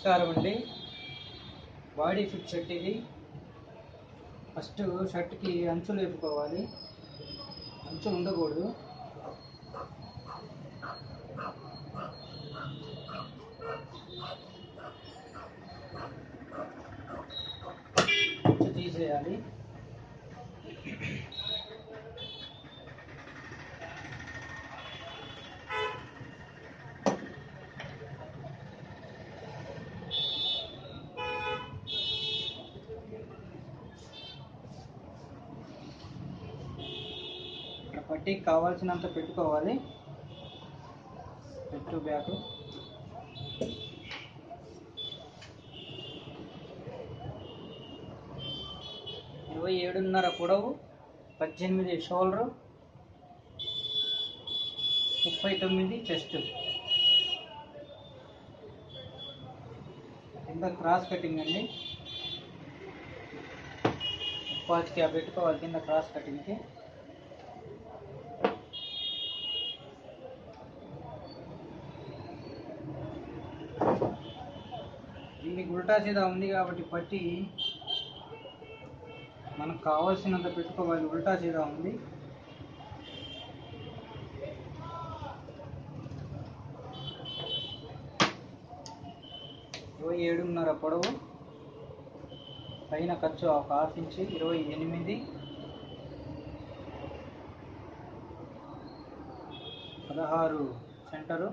నమస్కారం అండి body fit shirt ఇది ఫస్ట్ షర్ట్కి అంచులు వేపుకోవాలి అంచు ఉండకూడదు అంచు తీసేయాలి ఇక్కడ పట్టీకి కావాల్సినంత పెట్టుకోవాలి పెట్టు బ్యాక్ ఇరవై ఏడున్నర పొడవు పద్దెనిమిది షోల్డరు ముప్పై తొమ్మిది చెస్ట్ కింద క్రాస్ కటింగ్ అండి ముప్పాతికి ఆ పెట్టుకోవాలి కింద క్రాస్ కటింగ్కి దీనికి ఉల్టా సీదా ఉంది కాబట్టి పట్టి మనకు కావాల్సినంత పెట్టుకోవాలి ఉల్టా సీదా ఉంది ఇరవై ఏడున్నర పొడవు పైన ఖర్చు ఒక హాఫ్ ఇంచ్ ఇరవై ఎనిమిది పదహారు సెంటరు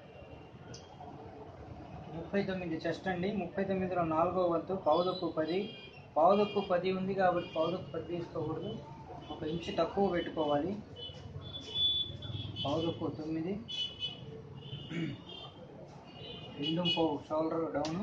ముప్పై తొమ్మిది చెస్ట్ అండి ముప్పై తొమ్మిదిలో నాలుగో వంతు పావుదొక్కు పది పావుదొక్కు పది ఉంది కాబట్టి పావుదొక్కు పది తీసుకోకూడదు ఒక ఇంచు తక్కువ పెట్టుకోవాలి పావుదొక్కు తొమ్మిది రెండు పావు షోల్డర్ డౌన్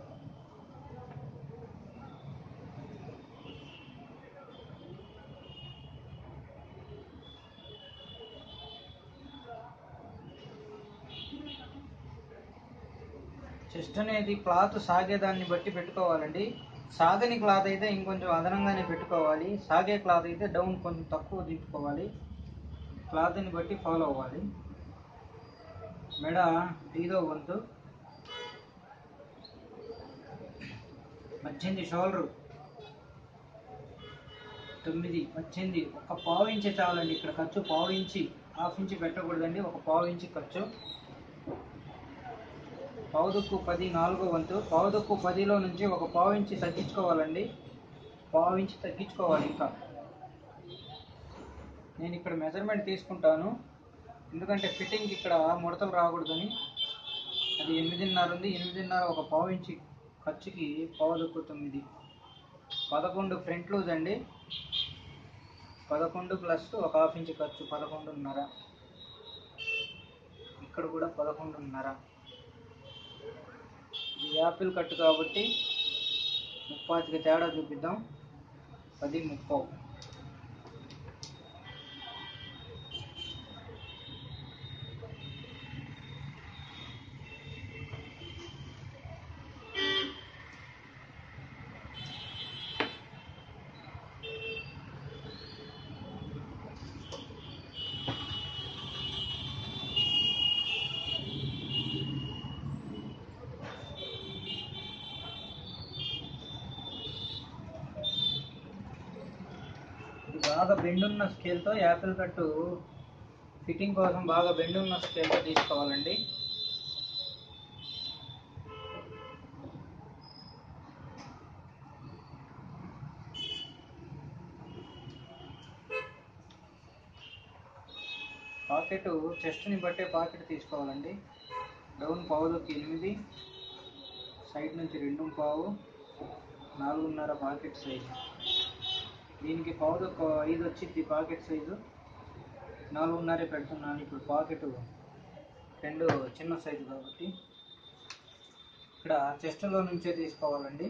చెస్ట్ అనేది క్లాత్ సాగేదాన్ని బట్టి పెట్టుకోవాలండి సాగని క్లాత్ అయితే ఇంకొంచెం అదనంగానే పెట్టుకోవాలి సాగే క్లాత్ అయితే డౌన్ కొంచెం తక్కువ దింపుకోవాలి క్లాత్ని బట్టి ఫాలో అవ్వాలి మెడ ఐదో వంతు పద్దెనిమిది షోల్డర్ తొమ్మిది పద్దెనిమిది ఒక పావు ఇంచి చాలండి ఇక్కడ ఖర్చు పావు ఇంచి హాఫ్ ఇంచి పెట్టకూడదండి ఒక పావు ఇంచి ఖర్చు పావుదుక్కు పది నాలుగో వంతు పావుదుక్కు పదిలో నుంచి ఒక పావు ఇంచి తగ్గించుకోవాలండి పావు ఇంచి తగ్గించుకోవాలి ఇంకా నేను ఇక్కడ మెజర్మెంట్ తీసుకుంటాను ఎందుకంటే ఫిట్టింగ్ ఇక్కడ ముడతలు రాకూడదని అది ఎనిమిదిన్నర ఉంది ఎనిమిదిన్నర ఒక పావు ఇంచి ఖర్చుకి పావుదుక్కు తొమ్మిది పదకొండు ఫ్రంట్ లూజ్ అండి పదకొండు ప్లస్ ఒక హాఫ్ ఇంచ్ ఖర్చు పదకొండున్నర ఇక్కడ కూడా పదకొండున్నర ఇది యాపిల్ కట్ కాబట్టి ముప్పాతికి తేడా చూపిద్దాం పది ముప్పావు ఇది బాగా బెండున్న స్కేల్తో యాపిల్ కట్టు ఫిట్టింగ్ కోసం బాగా బెండున్న స్కేల్తో తీసుకోవాలండి పాకెట్ చెస్ట్ని బట్టే పాకెట్ తీసుకోవాలండి డౌన్ పావులోకి ఎనిమిది సైడ్ నుంచి రెండు పావు నాలుగున్నర పాకెట్ సైజు దీనికి పౌడర్ ఒక ఐదు వచ్చింది పాకెట్ సైజు నాలుగున్నరే పెడుతున్నాను ఇప్పుడు పాకెట్ రెండు చిన్న సైజు కాబట్టి ఇక్కడ చెస్ట్లో నుంచే తీసుకోవాలండి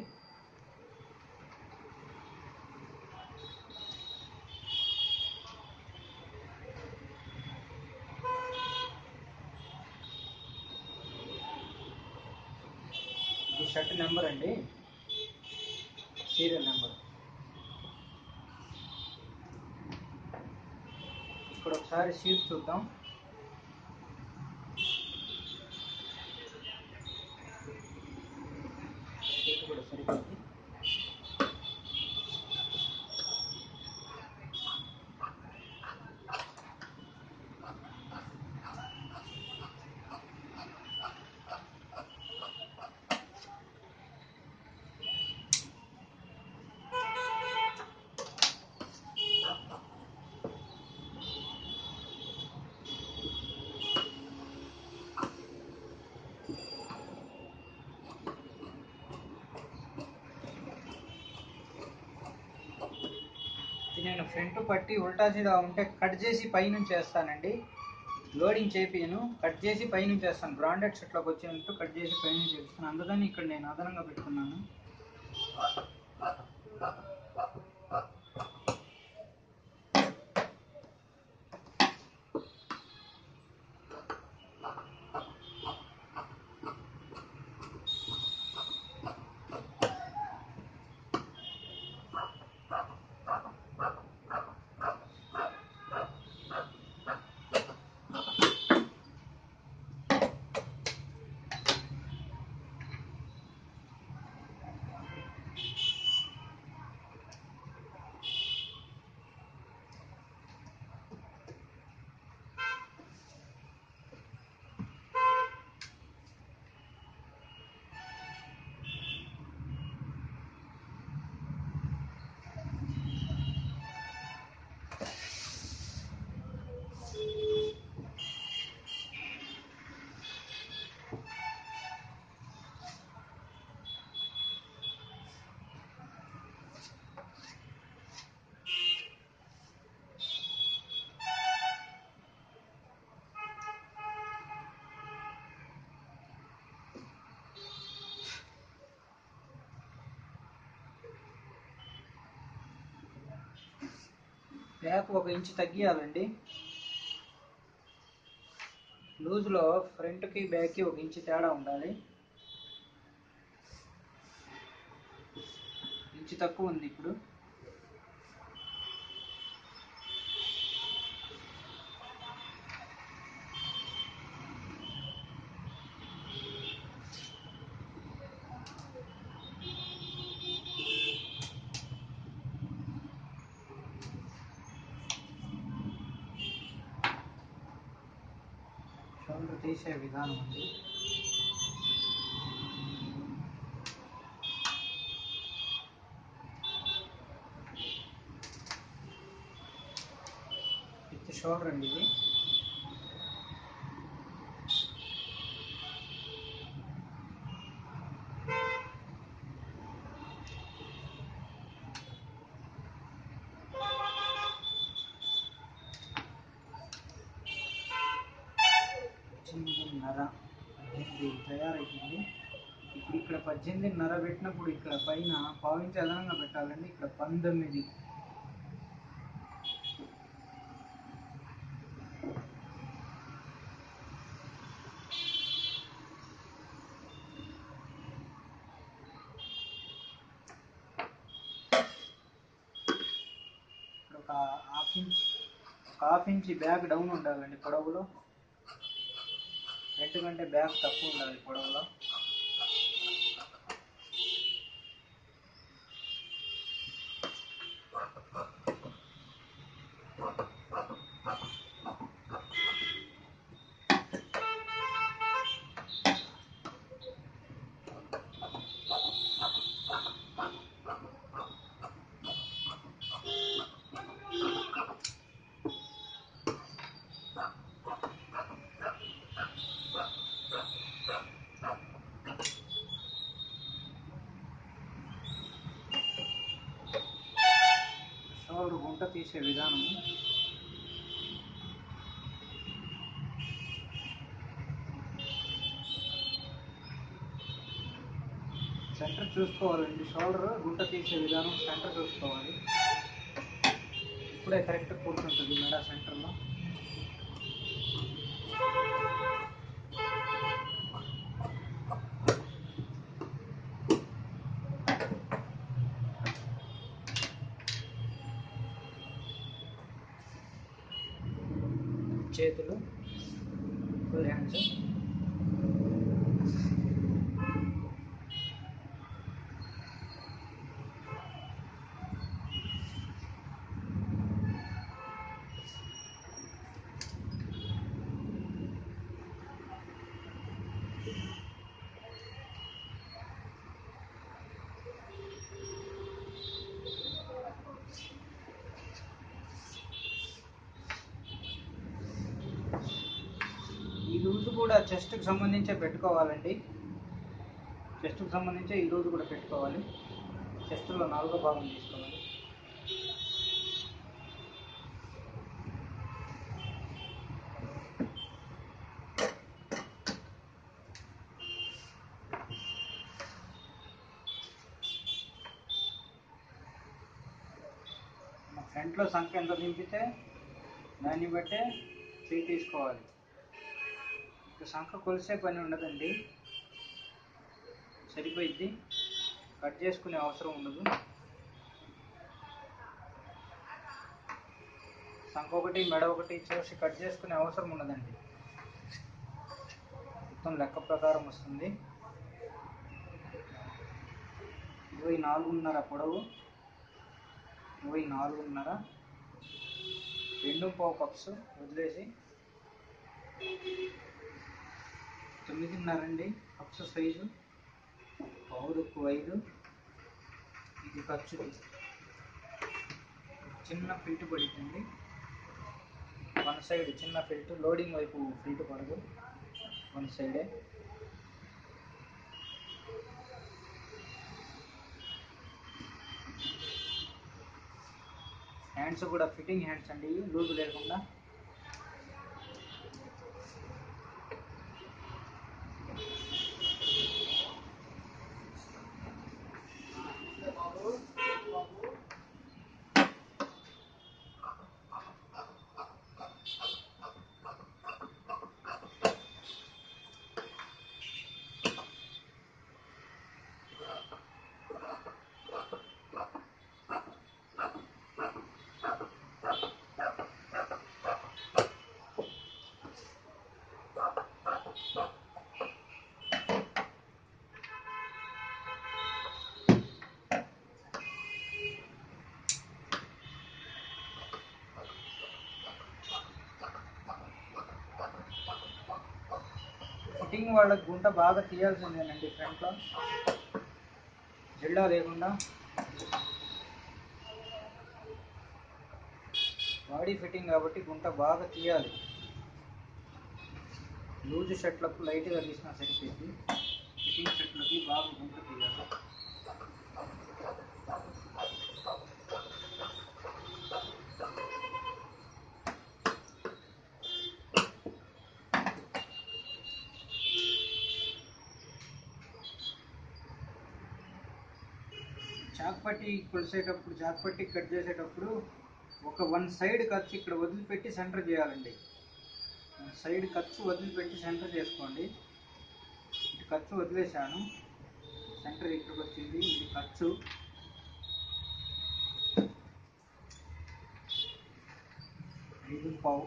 ఇది షర్ట్ నెంబర్ అండి సీరియల్ నెంబర్ ఇప్పుడు ఒకసారి షీట్ చూద్దాం ఫ్రంట్ పట్టి ఉల్టా సీదా ఉంటే కట్ చేసి పైనుంచి వేస్తానండి లోడింగ్ చేపియను కట్ చేసి పైనుంచి వేస్తాను బ్రాండెడ్ షర్ట్లోకి వచ్చేటట్టు కట్ చేసి పైనుంచి వేస్తాను అందుకని ఇక్కడ నేను అదనంగా పెట్టుకున్నాను బ్యాక్ ఒక ఇంచు తగ్గియాలండి లూజ్లో ఫ్రంట్కి బ్యాక్కి ఒక ఇంచు తేడా ఉండాలి ఇంచు తక్కువ ఉంది ఇప్పుడు షోల్డర్ తీసే విధానం అండి విత్ షోల్డర్ అండి ఇది పద్దెనిమిదిన్నర పద్దెనిమిది తయారైంది ఇప్పుడు ఇక్కడ పద్దెనిమిదిన్నర పెట్టినప్పుడు ఇక్కడ పైన పావించి అదనంగా పెట్టాలండి ఇక్కడ పంతొమ్మిది ఇక్కడ ఒక హాఫ్ ఇంచ్ ఒక హాఫ్ ఇంచ్ బ్యాక్ డౌన్ ఉండాలండి పొడవులో ఫ్రంట్ కంటే బ్యాక్ తక్కువ ఉండాలి పొడవులో షోల్డర్ గుంట తీసే విధానము సెంటర్ చూసుకోవాలండి షోల్డర్ గుంట తీసే విధానం సెంటర్ చూసుకోవాలి ఇప్పుడే కరెక్ట్ కూర్చుంటుంది మెడ సెంటర్లో చేతులు ఫుల్ హ్యాండ్స్ ఈ లూజ్ కూడా చెస్ట్కి సంబంధించే పెట్టుకోవాలండి చెస్ట్కి సంబంధించే ఈ లూజ్ కూడా పెట్టుకోవాలి చెస్ట్లో నాలుగో భాగం తీసుకోవాలి ఫ్రంట్లో సంఖ్య ఎంత దింపితే దాన్ని బట్టే చేయి తీసుకోవాలి ఇక సంఖ కొలిసే పని ఉండదండి సరిపోయిద్ది కట్ చేసుకునే అవసరం ఉండదు సంఖ ఒకటి మెడ ఒకటి చూసి కట్ చేసుకునే అవసరం ఉండదండి మొత్తం లెక్క ప్రకారం వస్తుంది ఇరవై నాలుగున్నర పొడవు ఇరవై నాలుగున్నర రెండు పావు కప్స్ వదిలేసి తొమ్మిదిన్నర అండి కప్స్ సైజు పావుదొక్కు ఐదు ఇది ఖర్చుది చిన్న ఫిల్ట్ పడుతుంది వన్ సైడ్ చిన్న ఫిల్ట్ లోడింగ్ వైపు ఫిల్ట్ పడదు వన్ సైడే హ్యాండ్స్ కూడా ఫిట్టింగ్ హ్యాండ్స్ అండి లూజ్ లేకుండా ఫిట్టింగ్ వాళ్ళకి గుంట బాగా తీయాల్సిందేనండి ఫ్రంట్లో జిల్లా లేకుండా బాడీ ఫిట్టింగ్ కాబట్టి గుంట బాగా తీయాలి లూజ్ షర్ట్లకు లైట్గా తీసినా సరిపోయింది ఫిట్టింగ్ షర్ట్లకి బాగా గుంట తీయాలి చాక్పట్టి కొలిసేటప్పుడు చాక్పట్టి కట్ చేసేటప్పుడు ఒక వన్ సైడ్ ఖర్చు ఇక్కడ వదిలిపెట్టి సెంటర్ చేయాలండి వన్ సైడ్ ఖర్చు వదిలిపెట్టి సెంటర్ చేసుకోండి ఇటు ఖర్చు వదిలేశాను సెంటర్ ఇక్కడికి వచ్చింది ఇది ఖర్చు ఐదు పావు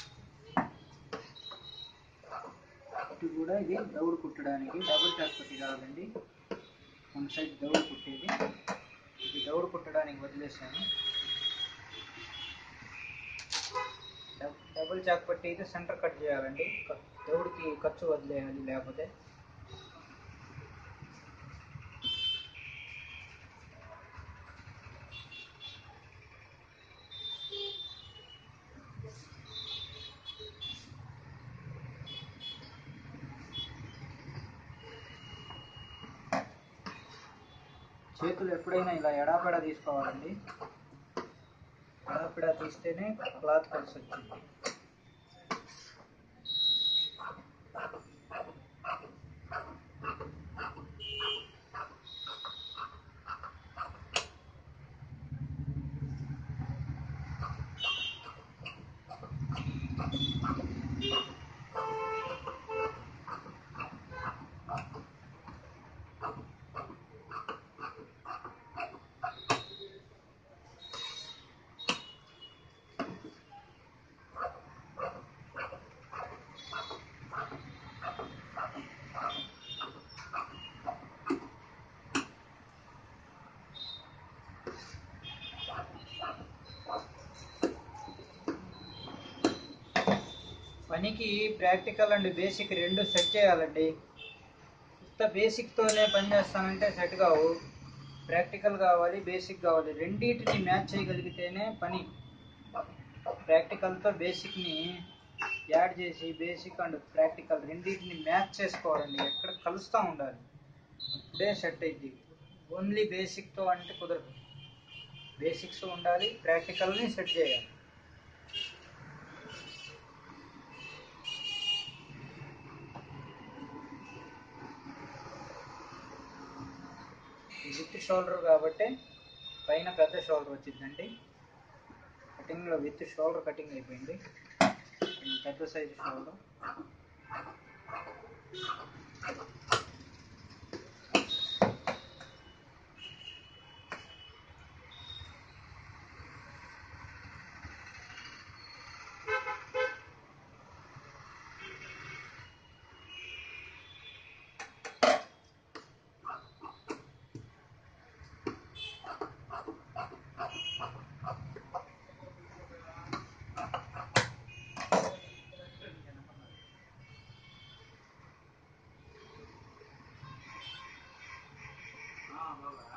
ఇటు కూడా ఇది దౌడు కుట్టడానికి డబుల్ చాక్పట్టి కావాలండి వన్ సైడ్ దౌడు కుట్టేది ఇది దౌడు కుట్టడానికి వదిలేసాను డబ్- డబుల్ చాక్ పట్టి అయితే సెంటర్ కట్ చేయాలండి క- దౌడుకి ఖర్చు వదిలేయాలి లేకపోతే చేతులు ఎప్పుడైనా ఇలా ఎడాపెడా తీసుకోవాలండి ఎడాపెడా తీస్తేనే క్లాత్ కలిసి వచ్చింది పనికి ప్రాక్టికల్ అండ్ బేసిక్ రెండు సెట్ చేయాలండి ఇంత బేసిక్తోనే పని చేస్తానంటే సెట్ కావు ప్రాక్టికల్ కావాలి బేసిక్ కావాలి రెండింటిని మ్యాచ్ చేయగలిగితేనే పని ప్రాక్టికల్తో బేసిక్ని యాడ్ చేసి బేసిక్ అండ్ ప్రాక్టికల్ రెండింటిని మ్యాచ్ చేసుకోవాలండి ఎక్కడ కలుస్తూ ఉండాలి అప్పుడే సెట్ అయింది ఓన్లీ బేసిక్తో అంటే కుదరదు బేసిక్స్ ఉండాలి ప్రాక్టికల్ని సెట్ చేయాలి విత్ షోల్డర్ కాబట్టి పైన పెద్ద షోల్డర్ వచ్చిందండి కటింగ్లో విత్ షోల్డర్ కటింగ్ అయిపోయింది కొంచెం పెద్ద సైజు షోల్డర్ బాగా